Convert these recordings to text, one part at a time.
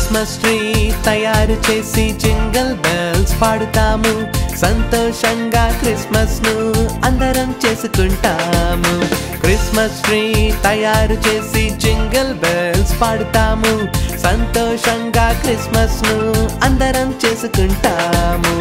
Christmas tree తయారు చేసి jingle bells పాడుతాము సంతోషంగా క్రిస్మస్ ను అందరం చేసుకుంటాము క్రిస్మస్ ట్రీ తయారు చేసి జింగల్ బెల్స్ పాడుతాము సంతోషంగా క్రిస్మస్ ను అందరం చేసుకుంటాము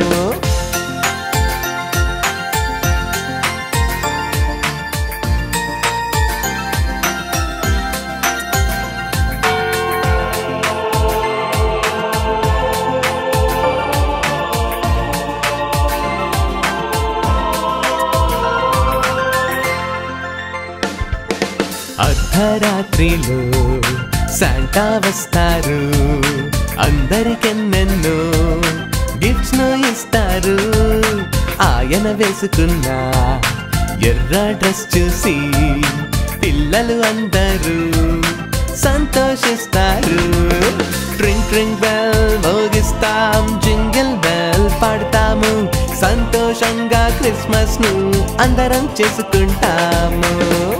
అర్ధరాత్రిలో శాంటా వస్తారు అందరికెన్నెన్నో గిఫ్ట్స్ ను ఇస్తారు ఆయన వేసుకున్న ఎర్ర డ్రెస్ చూసి పిల్లలు అందరూ సంతోషిస్తారు ట్రింక్ ట్రింక్ బెల్ మోగిస్తాం జింగిల్ బెల్ పాడతాము సంతోషంగా క్రిస్మస్ ను అందరం చేసుకుంటాము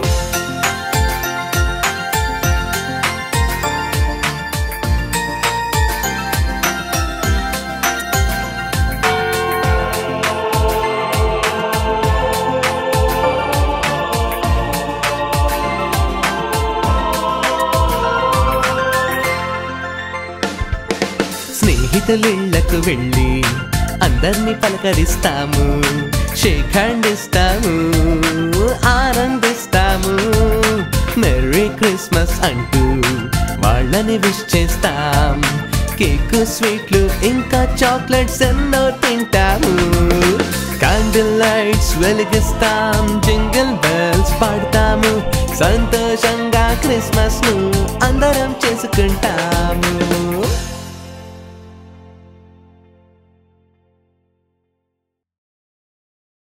స్నేహితులిళ్లకు వెళ్ళి అందరినీ పలకరిస్తాము షేక్ హ్యాండ్ ఇస్తాము ఆనందిస్తాము మెర్రీ క్రిస్మస్ అంటూ వాళ్ళని విష్ చేస్తాం కేక్ స్వీట్లు ఇంకా చాక్లెట్స్ ఎన్నో తింటాము క్యాండిల్ లైట్స్ వెలిగిస్తాం జింగిల్ బెల్స్ పాడతాము సంతోషంగా క్రిస్మస్ ను అందరం చేసుకుంటాము